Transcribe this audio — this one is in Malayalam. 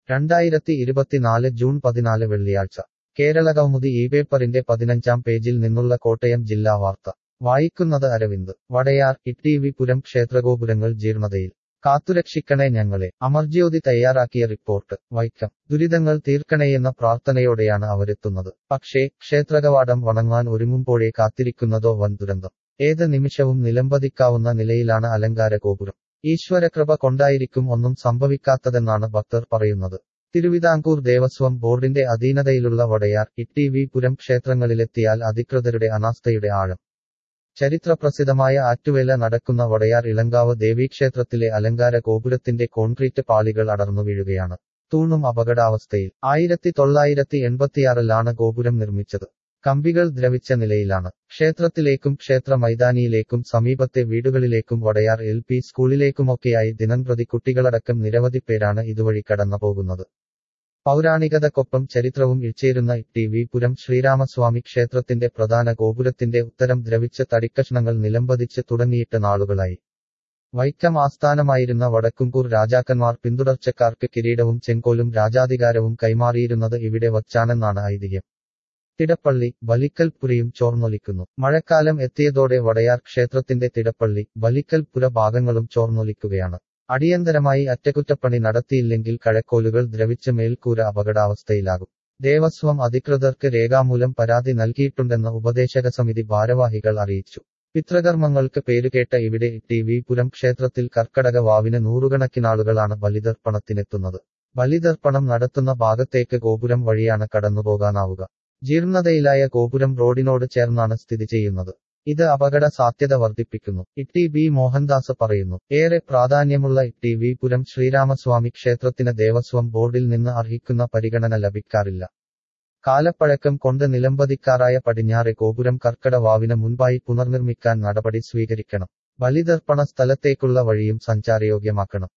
രണ്ടായിരത്തി ഇരുപത്തിനാല് ജൂൺ പതിനാല് വെള്ളിയാഴ്ച കേരളകൗമുദി ഈ പേപ്പറിന്റെ പതിനഞ്ചാം പേജിൽ നിന്നുള്ള കോട്ടയം ജില്ലാ വാർത്ത വായിക്കുന്നത് അരവിന്ദ് വടയാർ ഇട്ടീവി പുരം ക്ഷേത്രഗോപുരങ്ങൾ ജീർണതയിൽ കാത്തുരക്ഷിക്കണേ ഞങ്ങളെ അമർജ്യോതി തയ്യാറാക്കിയ റിപ്പോർട്ട് വൈക്കം ദുരിതങ്ങൾ തീർക്കണേയെന്ന പ്രാർത്ഥനയോടെയാണ് അവരെത്തുന്നത് പക്ഷേ ക്ഷേത്രകവാടം വണങ്ങാൻ ഒരുങ്ങുമ്പോഴേ കാത്തിരിക്കുന്നതോ വൻ ദുരന്തം ഏത് നിമിഷവും നിലംപതിക്കാവുന്ന നിലയിലാണ് അലങ്കാര ഗോപുരം ഈശ്വരകൃപ കൊണ്ടായിരിക്കും ഒന്നും സംഭവിക്കാത്തതെന്നാണ് ഭക്തർ പറയുന്നത് തിരുവിതാംകൂർ ദേവസ്വം ബോർഡിന്റെ അധീനതയിലുള്ള വടയാർ ഇട്ടീവി പുരം ക്ഷേത്രങ്ങളിലെത്തിയാൽ അധികൃതരുടെ അനാസ്ഥയുടെ ആഴം ചരിത്രപ്രസിദ്ധമായ ആറ്റുവേല നടക്കുന്ന വടയാർ ഇളങ്കാവ് ദേവീക്ഷേത്രത്തിലെ അലങ്കാര ഗോപുരത്തിന്റെ കോൺക്രീറ്റ് പാളികൾ അടർന്നു വീഴുകയാണ് തൂണും അപകടാവസ്ഥയിൽ ആയിരത്തി തൊള്ളായിരത്തി എൺപത്തിയാറിലാണ് ഗോപുരം നിർമ്മിച്ചത് കമ്പികൾ ദ്രവിച്ച നിലയിലാണ് ക്ഷേത്രത്തിലേക്കും ക്ഷേത്ര മൈതാനിയിലേക്കും സമീപത്തെ വീടുകളിലേക്കും വടയാർ എൽ പി സ്കൂളിലേക്കുമൊക്കെയായി ദിനംപ്രതി കുട്ടികളടക്കം നിരവധി പേരാണ് ഇതുവഴി കടന്നു പോകുന്നത് പൗരാണികതക്കൊപ്പം ചരിത്രവും ഇഴ്ചേരുന്ന ടി വി പുരം ശ്രീരാമസ്വാമി ക്ഷേത്രത്തിന്റെ പ്രധാന ഗോപുരത്തിന്റെ ഉത്തരം ദ്രവിച്ച തടിക്കഷ്ണങ്ങൾ നിലംപതിച്ച് തുടങ്ങിയിട്ട് നാളുകളായി വൈക്കം ആസ്ഥാനമായിരുന്ന വടക്കുംകൂർ രാജാക്കന്മാർ പിന്തുടർച്ചക്കാർക്ക് കിരീടവും ചെങ്കോലും രാജാധികാരവും കൈമാറിയിരുന്നത് ഇവിടെ വച്ചാണെന്നാണ് ഐതിഹ്യം തിടപ്പള്ളി ബലിക്കൽപുരയും ചോർന്നൊലിക്കുന്നു മഴക്കാലം എത്തിയതോടെ വടയാർ ക്ഷേത്രത്തിന്റെ തിടപ്പള്ളി ബലിക്കൽപുര ഭാഗങ്ങളും ചോർന്നൊലിക്കുകയാണ് അടിയന്തരമായി അറ്റകുറ്റപ്പണി നടത്തിയില്ലെങ്കിൽ കഴക്കോലുകൾ ദ്രവിച്ച് മേൽക്കൂര അപകടാവസ്ഥയിലാകും ദേവസ്വം അധികൃതർക്ക് രേഖാമൂലം പരാതി നൽകിയിട്ടുണ്ടെന്ന് ഉപദേശക സമിതി ഭാരവാഹികൾ അറിയിച്ചു പിതൃകർമ്മങ്ങൾക്ക് പേരുകേട്ട ഇവിടെ ടി വി പുരം ക്ഷേത്രത്തിൽ കർക്കടക വാവിന് നൂറുകണക്കിനാളുകളാണ് ബലിതർപ്പണത്തിനെത്തുന്നത് ബലിതർപ്പണം നടത്തുന്ന ഭാഗത്തേക്ക് ഗോപുരം വഴിയാണ് കടന്നുപോകാനാവുക ജീർണതയിലായ ഗോപുരം റോഡിനോട് ചേർന്നാണ് സ്ഥിതി ചെയ്യുന്നത് ഇത് അപകട സാധ്യത വർദ്ധിപ്പിക്കുന്നു ഇട്ടി ബി മോഹൻദാസ് പറയുന്നു ഏറെ പ്രാധാന്യമുള്ള ഇട്ടി വി പുരം ശ്രീരാമസ്വാമി ക്ഷേത്രത്തിന് ദേവസ്വം ബോർഡിൽ നിന്ന് അർഹിക്കുന്ന പരിഗണന ലഭിക്കാറില്ല കാലപ്പഴക്കം കൊണ്ട് നിലംപതിക്കാറായ പടിഞ്ഞാറെ ഗോപുരം കർക്കട വാവിന് മുൻപായി പുനർനിർമ്മിക്കാൻ നടപടി സ്വീകരിക്കണം ബലിതർപ്പണ സ്ഥലത്തേക്കുള്ള വഴിയും സഞ്ചാരയോഗ്യമാക്കണം